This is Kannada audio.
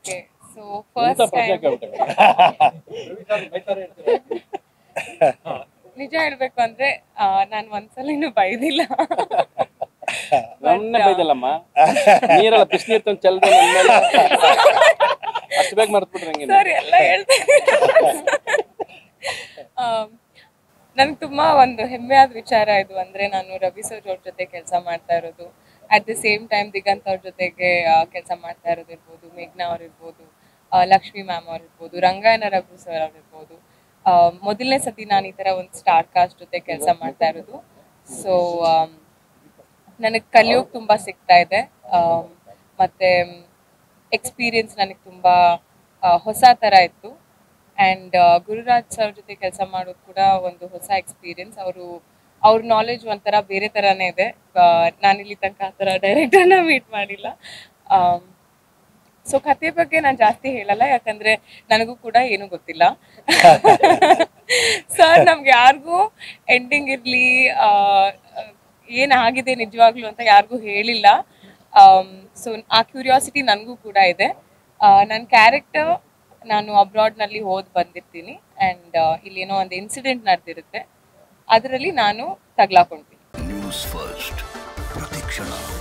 ಓಕೆ ಸೊ ಎಂತ ಫಸ್ಟ್ ಪ್ರಶ್ನೆ ಟೈಮ್ ಕೇಳ್ತಾರೆ ನಿಜ ಹೇಳ್ಬೇಕು ಅಂದ್ರೆ ನಾನು ಒಂದ್ಸಲಿನೂ ಬೈದಿಲ್ಲ ನನ್ನೇ ಬೈದಲ್ಲಮ್ಮ ನೀರೆಲ್ಲ ಬಿಸಿನೀರ್ ತಂದು ಚೆಲ್ದ ಅಷ್ಟು ಬೇಗ ಮರ್ತ್ ಬಿಟ್ರೆ ಹಂಗೆ ಸರ್ ಎಲ್ಲ ಹೇಳ್ತಾರೆ ನನ್ಗೆ ತುಂಬಾ ಒಂದು ಹೆಮ್ಮೆಯಾದ ವಿಚಾರ ಇದು ಅಂದ್ರೆ ನಾನು ರವಿ ಸರ್ ಅವ್ರ ಜೊತೆ ಕೆಲಸ ಮಾಡ್ತಾ ಇರೋದು at the same time Diganth ಅವ್ರ ಜೊತೆಗೆ ಕೆಲಸ ಮಾಡ್ತಾ ಇರೋದು ಇರ್ಬೋದು ಮೇಘ್ನಾ ಅವ್ರು ಇರ್ಬೋದು ಆ, ಲಕ್ಷ್ಮಿ ಮ್ಯಾಮ್ ಅವ್ರು ಇರ್ಬೋದು ರಂಗಾಯಣ ರಘು ಸರ್ ಅವ್ರು ಇರ್ಬೋದು ಆ, ಮೊದಲನೇ ಸತಿ ನಾನು ಈ ತರ ಒಂದು ಸ್ಟಾರ್ ಕಾಸ್ಟ್ ಜೊತೆ ಕೆಲಸ ಮಾಡ್ತಾ ಇರೋದು ಸೊ ನನಗೆ ಕಲಿಯೋಕೆ ತುಂಬಾ ಸಿಗ್ತಾ ಇದೆ ಆಮ್, ಮತ್ತೆ ಎಕ್ಸ್ಪೀರಿಯನ್ಸ್ ನನಗೆ ತುಂಬಾ ಆ, ಹೊಸ ತರ ಇತ್ತು ಆ್ಯಂಡ್ ಗುರುರಾಜ್ ಸರ್ ಜೊತೆ ಕೆಲಸ ಮಾಡೋದು ಕೂಡ ಒಂದು ಹೊಸ ಎಕ್ಸ್ಪೀರಿಯನ್ಸ್ ಅವರು ಅವ್ರ ನಾಲೆಜ್ ಒಂಥರ ಬೇರೆ ಥರನೇ ಇದೆ ನಾನಿಲ್ಲಿ ತನಕ ಆ ಥರ ಡೈರೆಕ್ಟರ್ನ ಮೀಟ್ ಮಾಡಿಲ್ಲ ಸೊ ಕತೆ ಬಗ್ಗೆ ನಾನು ಜಾಸ್ತಿ ಹೇಳಲ್ಲ ಯಾಕಂದ್ರೆ ನನಗೂ ಕೂಡ ಏನೂ ಗೊತ್ತಿಲ್ಲ ಸರ್ ನಮ್ಗೆ ಯಾರಿಗೂ ಎಂಡಿಂಗ್ ಇರಲಿ ಏನಾಗಿದೆ ನಿಜವಾಗ್ಲೂ ಅಂತ ಯಾರಿಗೂ ಹೇಳಿಲ್ಲ ಸೊ ಆ ಕ್ಯೂರಿಯಾಸಿಟಿ ನನಗೂ ಕೂಡ ಇದೆ ನನ್ನ ಕ್ಯಾರೆಕ್ಟರ್ ನಾನು ಅಬ್ರಾಡ್ನಲ್ಲಿ ಓದ್ ಬಂದಿರ್ತೀನಿ ಆ್ಯಂಡ್ ಇಲ್ಲೇನೋ ಒಂದು ಇನ್ಸಿಡೆಂಟ್ ನಡೆದಿರುತ್ತೆ ಅದರಲ್ಲಿ ನಾನು ತಗ್ಲಾಕೊಂತೀನಿ ನ್ಯೂಸ್ ಫಸ್ಟ್ ಪ್ರತಿಕ್ಷಣ